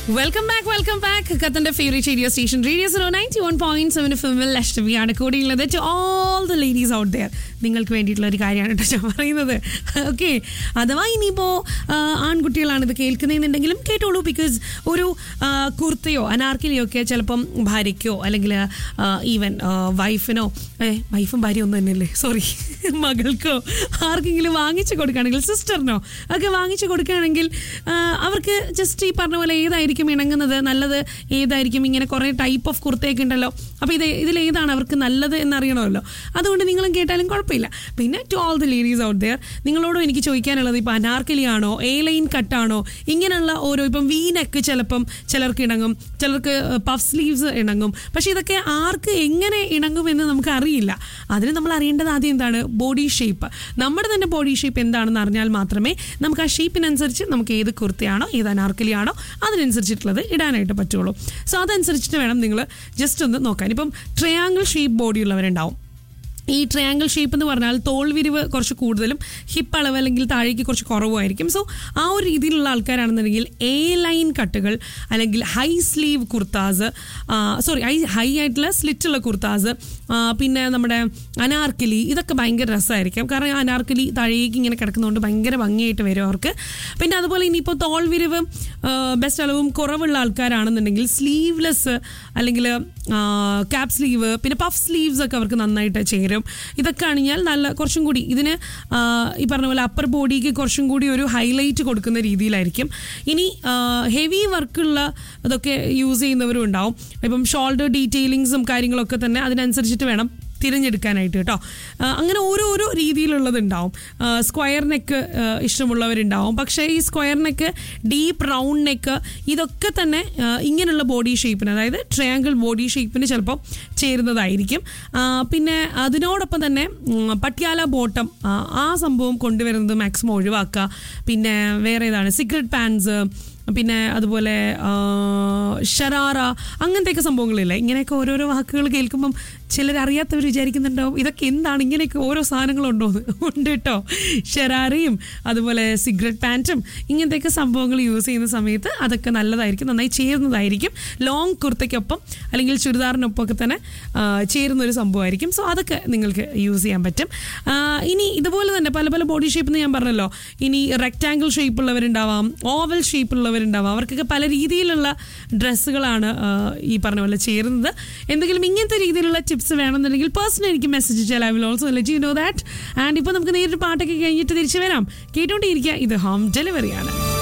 welcome back welcome back ഖത്തന്റെ favourite radio station radio zero ninety one point seven ഫിമിൽ ലക്ഷ്മിയാണ് കൂടിയുള്ളത് to all the ladies out there നിങ്ങൾക്ക് വേണ്ടിയിട്ടുള്ള ഒരു കാര്യമാണ് കേട്ടോ ഞാൻ പറയുന്നത് ഓക്കെ അഥവാ ഇനിയിപ്പോൾ ആൺകുട്ടികളാണ് ഇത് കേൾക്കുന്നതെന്നുണ്ടെങ്കിലും കേട്ടോളൂ ബിക്കോസ് ഒരു ആ, കുർത്തയോ അനാർക്കിലിയോ ഒക്കെ ചിലപ്പം ഭാര്യയ്ക്കോ അല്ലെങ്കിൽ ഈവൻ വൈഫിനോ ഏ വൈഫും ഭാര്യ ഒന്നും തന്നെയല്ലേ സോറി മകൾക്കോ ആർക്കെങ്കിലും വാങ്ങിച്ചു കൊടുക്കുകയാണെങ്കിൽ സിസ്റ്ററിനോ ഒക്കെ വാങ്ങിച്ചു കൊടുക്കുകയാണെങ്കിൽ ആ, അവർക്ക് ജസ്റ്റ് ഈ പറഞ്ഞ പോലെ ഏതായിരിക്കും ഇണങ്ങുന്നത് നല്ലത് ഏതായിരിക്കും ഇങ്ങനെ കുറേ ടൈപ്പ് ഓഫ് കുർത്തയൊക്കെ ഉണ്ടല്ലോ അപ്പോൾ ഇത് ഇതിൽ ഏതാണ് അവർക്ക് നല്ലത് എന്നറിയണമല്ലോ അതുകൊണ്ട് നിങ്ങളും കേട്ടാലും കുഴപ്പമില്ല പിന്നെ to all the ladies out there നിങ്ങളോടും എനിക്ക് ചോദിക്കാനുള്ളത് ഇപ്പോൾ അനാർക്കലി ആണോ എ ലൈൻ കട്ടാണോ ഇങ്ങനെയുള്ള ഓരോ ഇപ്പം വി നെക്ക് ചിലപ്പം ചിലർക്ക് ഇണങ്ങും ചിലർക്ക് പഫ് സ്ലീവ്സ് ഇണങ്ങും പക്ഷേ ഇതൊക്കെ ആർക്ക് എങ്ങനെ ഇണങ്ങുമെന്ന് നമുക്ക് അറിയില്ല അതിന് നമ്മൾ അറിയേണ്ടത് ആദ്യം എന്താണ് ബോഡി ഷേപ്പ് നമ്മുടെ തന്നെ ബോഡി ഷേപ്പ് എന്താണെന്ന് അറിഞ്ഞാൽ മാത്രമേ നമുക്ക് ആ ഷേപ്പിനനുസരിച്ച് നമുക്ക് ഏത് കുർത്തയാണോ ഏത് അനാർക്കലിയാണോ അതിനനുസരിച്ചിട്ടുള്ളത് ഇടാനായിട്ട് പറ്റുള്ളൂ സോ അതനുസരിച്ചിട്ട് വേണം നിങ്ങൾ ജസ്റ്റ് ഒന്ന് നോക്കാൻ ഇപ്പം ട്രയാങ്കിൾ ഷേപ്പ് ബോഡി ഉള്ളവരുണ്ടാവും ഈ ട്രയാങ്കിൾ ഷേപ്പ് എന്ന് പറഞ്ഞാൽ തോൾ വിരിവ് കുറച്ച് കൂടുതലും ഹിപ്പ് അളവ് അല്ലെങ്കിൽ താഴേക്ക് കുറച്ച് കുറവുമായിരിക്കും സോ ആ ഒരു രീതിയിലുള്ള ആൾക്കാരാണെന്നുണ്ടെങ്കിൽ എ ലൈൻ കട്ടുകൾ അല്ലെങ്കിൽ high sleeve kurtas sorry high high ആയിട്ടുള്ള സ്ലിറ്റുള്ള കുർത്താസ് പിന്നെ നമ്മുടെ അനാർക്കലി ഇതൊക്കെ ഭയങ്കര രസമായിരിക്കും കാരണം അനാർക്കലി താഴേക്ക് ഇങ്ങനെ കിടക്കുന്നതുകൊണ്ട് ഭയങ്കര ഭംഗിയായിട്ട് വരും അവർക്ക് പിന്നെ അതുപോലെ ഇനിയിപ്പോൾ തോൾ വിരിവ് ബെസ്റ്റ് അളവും കുറവുള്ള ആൾക്കാരാണെന്നുണ്ടെങ്കിൽ സ്ലീവ്ലെസ് അല്ലെങ്കിൽ ക്യാപ് സ്ലീവ് പിന്നെ പഫ് സ്ലീവ്സ് ഒക്കെ അവർക്ക് നന്നായിട്ട് ചേരും ഇതൊക്കെ അണിഞ്ഞാൽ നല്ല കുറച്ചും കൂടി ഇതിന് ആ, ഈ പറഞ്ഞ പോലെ അപ്പർ ബോഡിക്ക് കുറച്ചും കൂടി ഒരു ഹൈലൈറ്റ് കൊടുക്കുന്ന രീതിയിലായിരിക്കും ഇനി ഹെവി വർക്കുള്ള അതൊക്കെ യൂസ് ചെയ്യുന്നവരും ഉണ്ടാവും ഇപ്പം ഷോൾഡർ ഡീറ്റെയിലിങ്സും കാര്യങ്ങളൊക്കെ തന്നെ അതിനനുസരിച്ചിട്ട് വേണം തിരഞ്ഞെടുക്കാനായിട്ട് കേട്ടോ ആ, അങ്ങനെ ഓരോരോ രീതിയിലുള്ളതുണ്ടാവും സ്ക്വയർ നെക്ക് ഇഷ്ടമുള്ളവരുണ്ടാവും പക്ഷേ ഈ square neck deep round neck ഇതൊക്കെ തന്നെ ആ, ഇങ്ങനെയുള്ള ബോഡി ഷേപ്പിന് അതായത് ട്രയാങ്കിൾ ബോഡി ഷേപ്പിന് ചിലപ്പോൾ ചേരുന്നതായിരിക്കും ആ, പിന്നെ അതിനോടൊപ്പം തന്നെ ഉം, പട്യാല ബോട്ടം ആ, ആ സംഭവം കൊണ്ടുവരുന്നത് മാക്സിമം ഒഴിവാക്കുക പിന്നെ വേറെ ഏതാണ് സിഗരറ്റ് പാൻസ് പിന്നെ അതുപോലെ ആ, ഷറാറ അങ്ങനത്തെയൊക്കെ സംഭവങ്ങളില്ലേ ഇങ്ങനെയൊക്കെ ഓരോരോ വാക്കുകൾ കേൾക്കുമ്പം ചിലർ അറിയാത്തവർ വിചാരിക്കുന്നുണ്ടാവും ഇതൊക്കെ എന്താണ് ഇങ്ങനെയൊക്കെ ഓരോ സാധനങ്ങളുണ്ടോ എന്ന് ഉണ്ട് കേട്ടോ ഷെറാറയും അതുപോലെ സിഗരറ്റ് പാൻറ്റും ഇങ്ങനത്തെയൊക്കെ സംഭവങ്ങൾ യൂസ് ചെയ്യുന്ന സമയത്ത് അതൊക്കെ നല്ലതായിരിക്കും നന്നായി ചേരുന്നതായിരിക്കും ലോങ് കുർത്തയ്ക്കൊപ്പം അല്ലെങ്കിൽ ചുരിദാറിനൊപ്പം ഒക്കെ തന്നെ ആ, ചേരുന്ന ഒരു സംഭവമായിരിക്കും സോ അതൊക്കെ നിങ്ങൾക്ക് യൂസ് ചെയ്യാൻ പറ്റും ആ, ഇനി ഇതുപോലെ തന്നെ പല പല ബോഡി ഷേപ്പ് എന്ന് ഞാൻ പറഞ്ഞല്ലോ ഇനി റെക്റ്റാങ്കിൾ ഷേപ്പ് ഉള്ളവരുണ്ടാവാം ഓവൽ ഷേപ്പ് ഉള്ളവരുണ്ടാവാം അവർക്കൊക്കെ പല രീതിയിലുള്ള ഡ്രസ്സുകളാണ് ആ, ഈ പറഞ്ഞ പോലെ ചേരുന്നത് എന്തെങ്കിലും ഇങ്ങനത്തെ രീതിയിലുള്ള ടിപ്സ് വേണമെന്നുണ്ടെങ്കിൽ പേഴ്സണൽ എനിക്ക് മെസ്സേജ് ചെയ്യാൻ I will also let you know that and ഇപ്പോൾ നമുക്ക് നേരിട്ട് പാട്ടൊക്കെ കഴിഞ്ഞിട്ട് തിരിച്ചു വരാം കേട്ടോണ്ടിരിക്കുക ഇത് ഹോം ഡെലിവറിയാണ്